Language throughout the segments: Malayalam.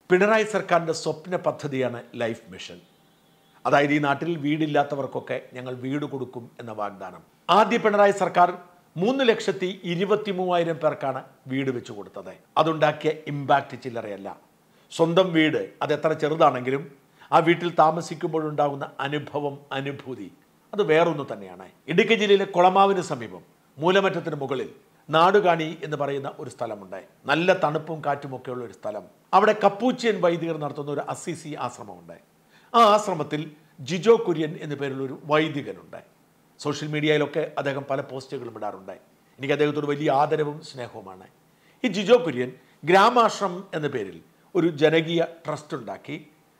പിണറായി സർക്കാരിൻ്റെ സ്വപ്ന പദ്ധതിയാണ് ലൈഫ് മിഷൻ അതായത് ഈ നാട്ടിൽ വീടില്ലാത്തവർക്കൊക്കെ ഞങ്ങൾ വീട് കൊടുക്കും എന്ന വാഗ്ദാനം ആദ്യ പിണറായി സർക്കാർ മൂന്ന് ലക്ഷത്തി ഇരുപത്തി മൂവായിരം പേർക്കാണ് വീട് വെച്ചു കൊടുത്തത് അതുണ്ടാക്കിയ ഇമ്പാക്റ്റ് ചില്ലറയല്ല സ്വന്തം വീട് അത് എത്ര ചെറുതാണെങ്കിലും ആ വീട്ടിൽ താമസിക്കുമ്പോഴുണ്ടാകുന്ന അനുഭവം അനുഭൂതി അത് വേറൊന്നു തന്നെയാണ് ഇടുക്കി ജില്ലയിലെ കുളമാവിന് സമീപം മൂലമറ്റത്തിന് മുകളിൽ നാടുകാണി എന്ന് പറയുന്ന ഒരു സ്ഥലമുണ്ട് നല്ല തണുപ്പും കാറ്റുമൊക്കെയുള്ള ഒരു സ്ഥലം അവിടെ കപ്പൂച്ചിയൻ വൈദികർ നടത്തുന്ന ഒരു അസിസി ആശ്രമമുണ്ട് ആ ആശ്രമത്തിൽ ജിജോ കുര്യൻ എന്നു പേരുള്ള ഒരു വൈദികനുണ്ട് സോഷ്യൽ മീഡിയയിലൊക്കെ അദ്ദേഹം പല പോസ്റ്റുകളും ഇടാറുണ്ട് എനിക്ക് അദ്ദേഹത്തോട് വലിയ ആദരവും സ്നേഹവുമാണ് ഈ ജിജോ കുര്യൻ ഗ്രാമാശ്രം എന്ന പേരിൽ ഒരു ജനകീയ ട്രസ്റ്റ് ഉണ്ടാക്കി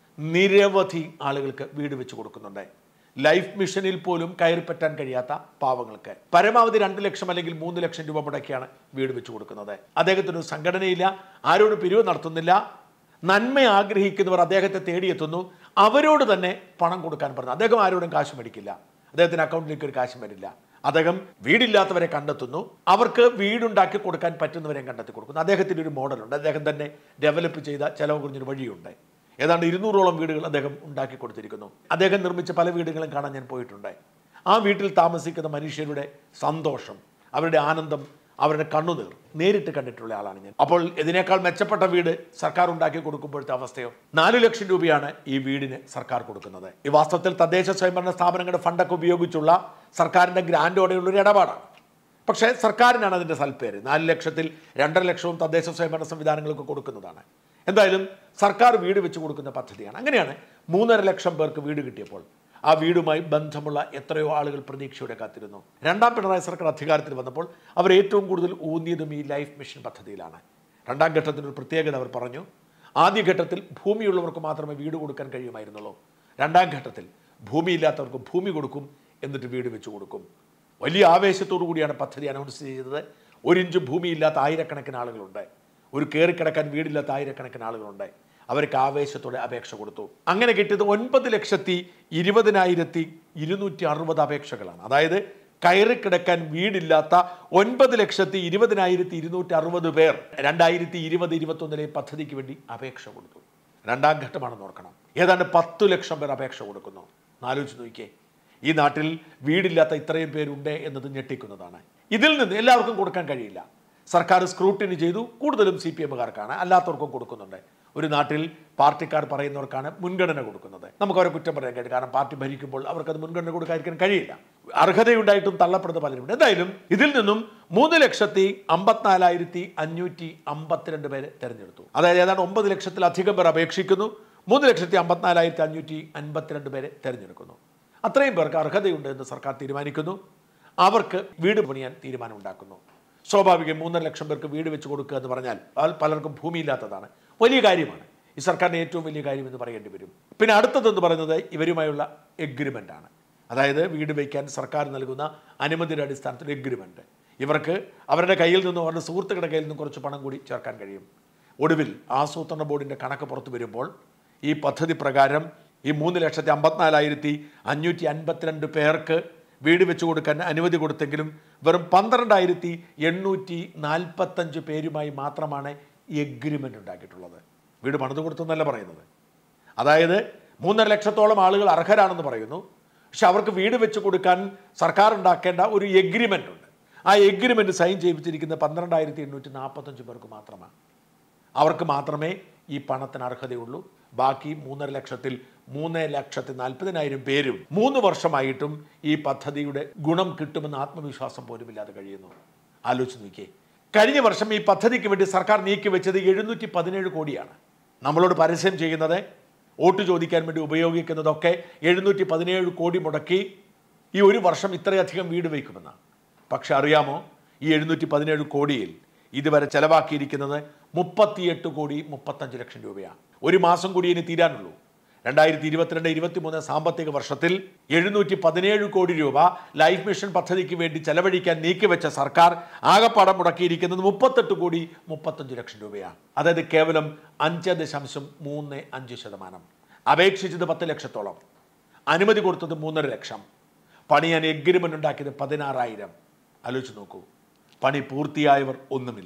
നിരവധി ആളുകൾക്ക് വീട് വെച്ച് കൊടുക്കുന്നുണ്ട് ലൈഫ് മിഷനിൽ പോലും കയറിപ്പറ്റാൻ കഴിയാത്ത പാവങ്ങൾക്ക് പരമാവധി രണ്ട് ലക്ഷം അല്ലെങ്കിൽ മൂന്ന് ലക്ഷം രൂപ മുടക്കിയാണ് വീട് വെച്ച് കൊടുക്കുന്നത് അദ്ദേഹത്തിന് ഒരു സംഘടനയില്ല ആരോടും പിരിവ് നടത്തുന്നില്ല നന്മ ആഗ്രഹിക്കുന്നവർ അദ്ദേഹത്തെ തേടിയെത്തുന്നു അവരോട് തന്നെ പണം കൊടുക്കാൻ പറഞ്ഞു അദ്ദേഹം ആരോടും കാശ് മേടിക്കില്ല അദ്ദേഹത്തിന് അക്കൗണ്ടിലേക്ക് ഒരു കാശും വരില്ല അദ്ദേഹം വീടില്ലാത്തവരെ കണ്ടെത്തുന്നു അവർക്ക് വീടുണ്ടാക്കി കൊടുക്കാൻ പറ്റുന്നവരെ കണ്ടെത്തി കൊടുക്കുന്നു അദ്ദേഹത്തിന് ഒരു മോഡലുണ്ട് അദ്ദേഹം തന്നെ ഡെവലപ്പ് ചെയ്ത ചെലവ് കുറഞ്ഞൊരു വഴിയുണ്ട് ഏതാണ്ട് ഇരുന്നൂറോളം വീടുകൾ അദ്ദേഹം ഉണ്ടാക്കി കൊടുത്തിരിക്കുന്നു അദ്ദേഹം നിർമ്മിച്ച പല വീടുകളും കാണാൻ ഞാൻ പോയിട്ടുണ്ട് ആ വീട്ടിൽ താമസിക്കുന്ന മനുഷ്യരുടെ സന്തോഷം അവരുടെ ആനന്ദം അവരുടെ കണ്ണുനീർ നേരിട്ട് കണ്ടിട്ടുള്ള ആളാണ് ഞാൻ അപ്പോൾ ഇതിനേക്കാൾ മെച്ചപ്പെട്ട വീട് സർക്കാർ ഉണ്ടാക്കി കൊടുക്കുമ്പോഴത്തെ അവസ്ഥയോ നാലു ലക്ഷം രൂപയാണ് ഈ വീടിന് സർക്കാർ കൊടുക്കുന്നത് ഈ വാസ്തവത്തിൽ തദ്ദേശ സ്വയംഭരണ സ്ഥാപനങ്ങളുടെ ഫണ്ടൊക്കെ ഉപയോഗിച്ചുള്ള സർക്കാരിന്റെ ഗ്രാൻഡോടെയുള്ള ഒരു ഇടപാടാണ് പക്ഷേ സർക്കാരിനാണ് അതിൻ്റെ സൽപ്പേര് നാല് ലക്ഷത്തിൽ രണ്ടര ലക്ഷവും തദ്ദേശ സ്വയംഭരണ സംവിധാനങ്ങൾക്ക് കൊടുക്കുന്നതാണ് എന്തായാലും സർക്കാർ വീട് വെച്ച് കൊടുക്കുന്ന പദ്ധതിയാണ് അങ്ങനെയാണ് മൂന്നര ലക്ഷം പേർക്ക് വീട് കിട്ടിയപ്പോൾ ആ വീടുമായി ബന്ധമുള്ള എത്രയോ ആളുകൾ പ്രതീക്ഷയോടെ കാത്തിരുന്നു രണ്ടാം പിണറായി സർക്കാർ അധികാരത്തിൽ വന്നപ്പോൾ അവർ ഏറ്റവും കൂടുതൽ ഊന്നിയതും ഈ ലൈഫ് മിഷൻ പദ്ധതിയിലാണ് രണ്ടാം ഘട്ടത്തിനൊരു പ്രത്യേകത അവർ പറഞ്ഞു ആദ്യഘട്ടത്തിൽ ഭൂമിയുള്ളവർക്ക് മാത്രമേ വീട് കൊടുക്കാൻ കഴിയുമായിരുന്നുള്ളൂ രണ്ടാം ഘട്ടത്തിൽ ഭൂമിയില്ലാത്തവർക്ക് ഭൂമി കൊടുക്കും എന്നിട്ട് വീട് വെച്ച് കൊടുക്കും വലിയ ആവേശത്തോടു കൂടിയാണ് പദ്ധതി അനൗൺസ് ചെയ്തത് ഒരു ഇഞ്ച് ഭൂമിയില്ലാത്ത ആയിരക്കണക്കിന് ആളുകളുണ്ട് ഒരു കയറിക്കിടക്കാൻ വീടില്ലാത്ത ആയിരക്കണക്കിന് ആളുകളുണ്ട് അവർക്ക് ആവേശത്തോടെ അപേക്ഷ കൊടുത്തു അങ്ങനെ കിട്ടിയത് ഒൻപത് ലക്ഷത്തി ഇരുപതിനായിരത്തി ഇരുന്നൂറ്റി അറുപത് അപേക്ഷകളാണ് അതായത് കയറിക്കിടക്കാൻ വീടില്ലാത്ത ഒൻപത് ലക്ഷത്തി ഇരുപതിനായിരത്തി ഇരുന്നൂറ്റി അറുപത് പേർ രണ്ടായിരത്തി ഇരുപത് ഇരുപത്തൊന്നിലെ പദ്ധതിക്ക് വേണ്ടി അപേക്ഷ കൊടുത്തു രണ്ടാം ഘട്ടമാണെന്ന് ഓർക്കണം ഏതാണ്ട് പത്തു ലക്ഷം പേർ അപേക്ഷ കൊടുക്കുന്നു ആലോചിച്ച് നോക്കിയേ ഈ നാട്ടിൽ വീടില്ലാത്ത ഇത്രയും പേരുണ്ട് എന്നത് ഞെട്ടിക്കുന്നതാണ് ഇതിൽ നിന്ന് എല്ലാവർക്കും കൊടുക്കാൻ കഴിയില്ല സർക്കാർ സ്ക്രൂട്ടിനി ചെയ്തു കൂടുതലും സി പി എമ്മുകാർക്കാണ് അല്ലാത്തവർക്കും കൊടുക്കുന്നുണ്ട് ഒരു നാട്ടിൽ പാർട്ടിക്കാർ പറയുന്നവർക്കാണ് മുൻഗണന കൊടുക്കുന്നത് നമുക്ക് അവരെ കുറ്റം പറയാൻ കഴിയും കാരണം പാർട്ടി ഭരിക്കുമ്പോൾ അവർക്കത് മുൻഗണന കൊടുക്കാതിരിക്കാൻ കഴിയില്ല അർഹതയുണ്ടായിട്ടും തള്ളപ്പെടുന്ന പലരുണ്ട് എന്തായാലും ഇതിൽ നിന്നും മൂന്ന് ലക്ഷത്തി അമ്പത്തിനാലായിരത്തി അഞ്ഞൂറ്റി അമ്പത്തിരണ്ട് പേരെ തെരഞ്ഞെടുത്തു അതായത് ഏതാണ്ട് ഒമ്പത് ലക്ഷത്തിലധികം പേർ അപേക്ഷിക്കുന്നു മൂന്ന് ലക്ഷത്തി അമ്പത്തിനാലായിരത്തി അഞ്ഞൂറ്റി അൻപത്തിരണ്ട് പേരെ തെരഞ്ഞെടുക്കുന്നു അത്രയും പേർക്ക് അർഹതയുണ്ട് എന്ന് സർക്കാർ തീരുമാനിക്കുന്നു അവർക്ക് വീട് പണിയാൻ തീരുമാനം ഉണ്ടാക്കുന്നു സ്വാഭാവികം മൂന്നര ലക്ഷം പേർക്ക് വീട് വെച്ച് കൊടുക്കുക എന്ന് പറഞ്ഞാൽ അത് പലർക്കും ഭൂമിയില്ലാത്തതാണ് വലിയ കാര്യമാണ് ഈ സർക്കാരിൻ്റെ ഏറ്റവും വലിയ കാര്യം എന്ന് പറയേണ്ടി വരും പിന്നെ അടുത്തതെന്ന് പറയുന്നത് ഇവരുമായുള്ള എഗ്രിമെൻ്റ് ആണ് അതായത് വീട് വയ്ക്കാൻ സർക്കാർ നൽകുന്ന അനുമതിയുടെ അടിസ്ഥാനത്തിൽ എഗ്രിമെൻ്റ് ഇവർക്ക് അവരുടെ കയ്യിൽ നിന്നും അവരുടെ സുഹൃത്തുക്കളുടെ കയ്യിൽ നിന്നും കുറച്ച് പണം കൂടി ചേർക്കാൻ കഴിയും ഒടുവിൽ ആസൂത്രണ ബോർഡിൻ്റെ കണക്ക് പുറത്തു വരുമ്പോൾ ഈ പദ്ധതി പ്രകാരം ഈ മൂന്ന് ലക്ഷത്തി അമ്പത്തിനാലായിരത്തി അഞ്ഞൂറ്റി അൻപത്തിരണ്ട് പേർക്ക് വീട് വെച്ച് കൊടുക്കാൻ അനുമതി കൊടുത്തെങ്കിലും വെറും പന്ത്രണ്ടായിരത്തി എണ്ണൂറ്റി നാൽപ്പത്തഞ്ച് പേരുമായി മാത്രമാണ് ഈ എഗ്രിമെൻ്റ് ഉണ്ടാക്കിയിട്ടുള്ളത് വീട് പണിത് കൊടുത്തെന്നല്ല പറയുന്നത് അതായത് മൂന്നര ലക്ഷത്തോളം ആളുകൾ അർഹരാണെന്ന് പറയുന്നു പക്ഷെ അവർക്ക് വീട് വെച്ച് കൊടുക്കാൻ സർക്കാർ ഉണ്ടാക്കേണ്ട ഒരു എഗ്രിമെൻ്റ് ഉണ്ട് ആ എഗ്രിമെൻ്റ് സൈൻ ചെയ്യിപ്പിച്ചിരിക്കുന്ന പന്ത്രണ്ടായിരത്തി എണ്ണൂറ്റി നാൽപ്പത്തഞ്ച് പേർക്ക് മാത്രമാണ് അവർക്ക് മാത്രമേ ഈ പണത്തിന് അർഹതയുള്ളൂ ബാക്കി മൂന്നര ലക്ഷത്തിൽ മൂന്ന് ലക്ഷത്തി നാൽപ്പതിനായിരം പേരും മൂന്ന് വർഷമായിട്ടും ഈ പദ്ധതിയുടെ ഗുണം കിട്ടുമെന്ന് ആത്മവിശ്വാസം പോലും ഇല്ലാതെ കഴിയുന്നു ആലോചിച്ച് നോക്കിയേ കഴിഞ്ഞ വർഷം ഈ പദ്ധതിക്ക് വേണ്ടി സർക്കാർ നീക്കി വെച്ചത് എഴുന്നൂറ്റി പതിനേഴ് കോടിയാണ് നമ്മളോട് പരസ്യം ചെയ്യുന്നത് വോട്ട് ചോദിക്കാൻ വേണ്ടി ഉപയോഗിക്കുന്നതൊക്കെ എഴുന്നൂറ്റി പതിനേഴ് കോടി മുടക്കി ഈ ഒരു വർഷം ഇത്രയധികം വീട് വയ്ക്കുമെന്നാണ് പക്ഷെ അറിയാമോ ഈ എഴുന്നൂറ്റി പതിനേഴ് കോടിയിൽ ഇതുവരെ ചെലവാക്കിയിരിക്കുന്നത് മുപ്പത്തിയെട്ട് കോടി മുപ്പത്തഞ്ച് ലക്ഷം രൂപയാണ് ഒരു മാസം കൂടി ഇനി തീരാനുള്ളൂ രണ്ടായിരത്തി ഇരുപത്തിരണ്ട് ഇരുപത്തിമൂന്ന് സാമ്പത്തിക വർഷത്തിൽ എഴുന്നൂറ്റി പതിനേഴ് കോടി രൂപ ലൈഫ് മിഷൻ പദ്ധതിക്ക് വേണ്ടി ചെലവഴിക്കാൻ നീക്കിവെച്ച സർക്കാർ ആകപ്പാടം മുടക്കിയിരിക്കുന്നത് മുപ്പത്തെട്ട് കോടി മുപ്പത്തഞ്ച് ലക്ഷം രൂപയാണ് അതായത് കേവലം അഞ്ച് ദശാംശം മൂന്ന് അഞ്ച് ശതമാനം അപേക്ഷിച്ചത് പത്ത് ലക്ഷത്തോളം അനുമതി കൊടുത്തത് മൂന്നര ലക്ഷം പണിയാൻ എഗ്രിമെന്റ് ഉണ്ടാക്കിയത് പതിനാറായിരം ആലോചിച്ച് നോക്കൂ പണി പൂർത്തിയായവർ ഒന്നുമില്ല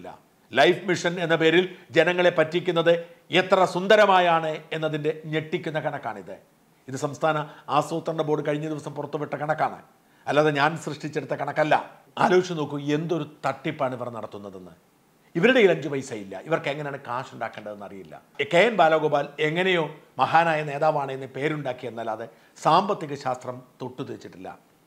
ലൈഫ് മിഷൻ എന്ന പേരിൽ ജനങ്ങളെ പറ്റിക്കുന്നത് എത്ര സുന്ദരമായാണ് എന്നതിൻ്റെ ഞെട്ടിക്കുന്ന കണക്കാണിത് ഇത് സംസ്ഥാന ആസൂത്രണ ബോർഡ് കഴിഞ്ഞ ദിവസം പുറത്തുവിട്ട കണക്കാണ് അല്ലാതെ ഞാൻ സൃഷ്ടിച്ചെടുത്ത കണക്കല്ല ആലോചിച്ച് നോക്കൂ എന്തൊരു തട്ടിപ്പാണ് ഇവർ നടത്തുന്നതെന്ന് ഇവരുടെ കയ്യിൽ അഞ്ച് പൈസ ഇല്ല ഇവർക്ക് എങ്ങനെയാണ് കാശ് ഉണ്ടാക്കേണ്ടതെന്ന് അറിയില്ല കെ എൻ ബാലഗോപാൽ എങ്ങനെയോ മഹാനായ നേതാവാണ് എന്ന് പേരുണ്ടാക്കി എന്നല്ലാതെ സാമ്പത്തിക ശാസ്ത്രം തൊട്ടു തീച്ചിട്ടില്ല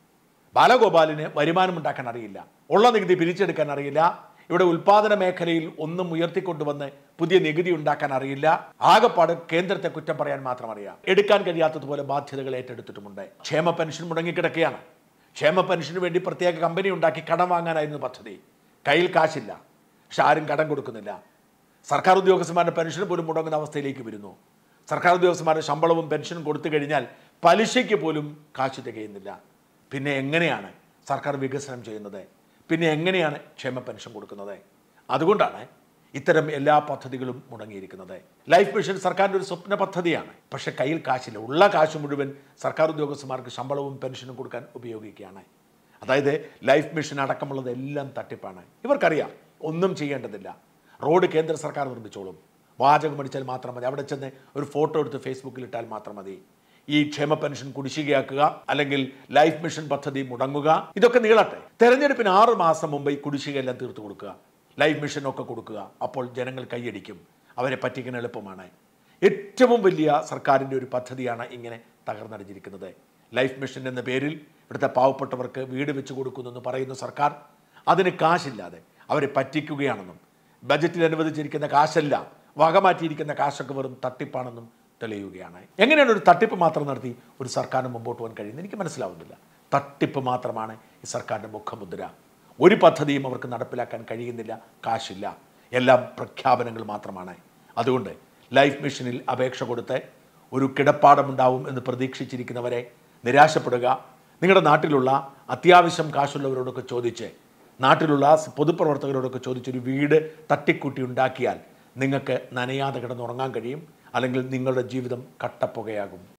ബാലഗോപാലിന് വരുമാനം ഉണ്ടാക്കാൻ അറിയില്ല ഉള്ള നികുതി പിരിച്ചെടുക്കാൻ അറിയില്ല ഇവിടെ ഉൽപാദന മേഖലയിൽ ഒന്നും ഉയർത്തിക്കൊണ്ടുവന്ന് പുതിയ നികുതി ഉണ്ടാക്കാൻ അറിയില്ല ആകെപ്പാട് കേന്ദ്രത്തെ കുറ്റം പറയാൻ മാത്രം അറിയാം എടുക്കാൻ കഴിയാത്തതുപോലെ ബാധ്യതകൾ ഏറ്റെടുത്തിട്ടുമുണ്ട് ക്ഷേമ പെൻഷൻ മുടങ്ങിക്കിടക്കുകയാണ് ക്ഷേമ പെൻഷന് വേണ്ടി പ്രത്യേക കമ്പനി ഉണ്ടാക്കി കടം വാങ്ങാനായിരുന്നു പദ്ധതി കയ്യിൽ കാശില്ല പക്ഷെ ആരും കടം കൊടുക്കുന്നില്ല സർക്കാർ ഉദ്യോഗസ്ഥന്മാരുടെ പെൻഷൻ പോലും മുടങ്ങുന്ന അവസ്ഥയിലേക്ക് വരുന്നു സർക്കാർ ഉദ്യോഗസ്ഥന്മാരുടെ ശമ്പളവും പെൻഷനും കൊടുത്തു കഴിഞ്ഞാൽ പലിശയ്ക്ക് പോലും കാശ് തികയുന്നില്ല പിന്നെ എങ്ങനെയാണ് സർക്കാർ വികസനം ചെയ്യുന്നത് പിന്നെ എങ്ങനെയാണ് ക്ഷേമ പെൻഷൻ കൊടുക്കുന്നത് അതുകൊണ്ടാണ് ഇത്തരം എല്ലാ പദ്ധതികളും മുടങ്ങിയിരിക്കുന്നത് ലൈഫ് മിഷൻ സർക്കാരിൻ്റെ ഒരു സ്വപ്ന പദ്ധതിയാണ് പക്ഷെ കയ്യിൽ കാശില്ല ഉള്ള കാശ് മുഴുവൻ സർക്കാർ ഉദ്യോഗസ്ഥന്മാർക്ക് ശമ്പളവും പെൻഷനും കൊടുക്കാൻ ഉപയോഗിക്കുകയാണ് അതായത് ലൈഫ് മിഷൻ അടക്കമുള്ളത് എല്ലാം തട്ടിപ്പാണ് ഇവർക്കറിയാം ഒന്നും ചെയ്യേണ്ടതില്ല റോഡ് കേന്ദ്ര സർക്കാർ നിർമ്മിച്ചോളും വാചകം അടിച്ചാൽ മാത്രം മതി അവിടെ ചെന്ന് ഒരു ഫോട്ടോ എടുത്ത് ഫേസ്ബുക്കിൽ ഇട്ടാൽ മാത്രം മതി ഈ ക്ഷേമ പെൻഷൻ കുടിശ്ശികയാക്കുക അല്ലെങ്കിൽ ലൈഫ് മിഷൻ പദ്ധതി മുടങ്ങുക ഇതൊക്കെ നീളട്ടെ തെരഞ്ഞെടുപ്പിന് ആറ് മാസം മുമ്പ് ഈ കുടിശ്ശികയെല്ലാം തീർത്തു കൊടുക്കുക ലൈഫ് മിഷൻ ഒക്കെ കൊടുക്കുക അപ്പോൾ ജനങ്ങൾ കൈയടിക്കും അവരെ പറ്റിക്കാൻ എളുപ്പമാണ് ഏറ്റവും വലിയ സർക്കാരിൻ്റെ ഒരു പദ്ധതിയാണ് ഇങ്ങനെ തകർന്നടിഞ്ഞിരിക്കുന്നത് ലൈഫ് മിഷൻ എന്ന പേരിൽ ഇവിടുത്തെ പാവപ്പെട്ടവർക്ക് വീട് വെച്ച് കൊടുക്കുന്നു എന്ന് പറയുന്ന സർക്കാർ അതിന് കാശില്ലാതെ അവരെ പറ്റിക്കുകയാണെന്നും ബജറ്റിൽ അനുവദിച്ചിരിക്കുന്ന കാശല്ല വകമാറ്റിയിരിക്കുന്ന കാശൊക്കെ വെറും തട്ടിപ്പാണെന്നും തെളിയുകയാണ് എങ്ങനെയാണ് ഒരു തട്ടിപ്പ് മാത്രം നടത്തി ഒരു സർക്കാരിന് മുമ്പോട്ട് പോകാൻ കഴിയുന്നത് എനിക്ക് മനസ്സിലാവുന്നില്ല തട്ടിപ്പ് മാത്രമാണ് ഈ സർക്കാരിൻ്റെ മുഖമുദ്ര ഒരു പദ്ധതിയും അവർക്ക് നടപ്പിലാക്കാൻ കഴിയുന്നില്ല കാശില്ല എല്ലാം പ്രഖ്യാപനങ്ങൾ മാത്രമാണ് അതുകൊണ്ട് ലൈഫ് മിഷനിൽ അപേക്ഷ കൊടുത്ത് ഒരു കിടപ്പാടമുണ്ടാവും എന്ന് പ്രതീക്ഷിച്ചിരിക്കുന്നവരെ നിരാശപ്പെടുക നിങ്ങളുടെ നാട്ടിലുള്ള അത്യാവശ്യം കാശുള്ളവരോടൊക്കെ ചോദിച്ച് നാട്ടിലുള്ള പൊതുപ്രവർത്തകരോടൊക്കെ ചോദിച്ചൊരു വീട് തട്ടിക്കൂട്ടി ഉണ്ടാക്കിയാൽ നിങ്ങൾക്ക് നനയാതെ കിടന്നുറങ്ങാൻ കഴിയും അല്ലെങ്കിൽ നിങ്ങളുടെ ജീവിതം കട്ടപ്പുകയാകും